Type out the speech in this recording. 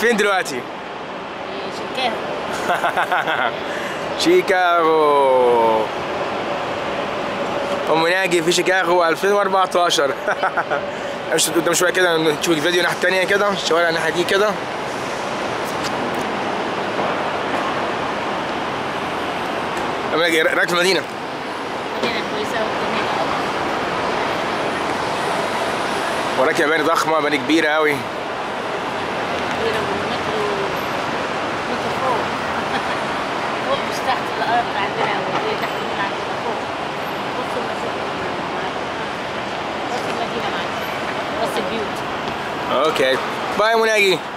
فين دلوقتي؟ شيكاغو شيكاغو ام ناجي في شيكاغو 2014 امشي قدام شويه كده نشوف الفيديو الناحيه التانية كده الشوارع الناحيه دي كده ام ناجي إيه رايك في المدينه مدينة كويسة وجميلة وراك مباني ضخمه مباني كبيره قوي كبيرة والمترو مترو فوق فوق مش تحت الأرض عندنا وهي تحت من عندنا فوق بص المدينة بص المدينة معاك بص البيوت اوكي باي مناجي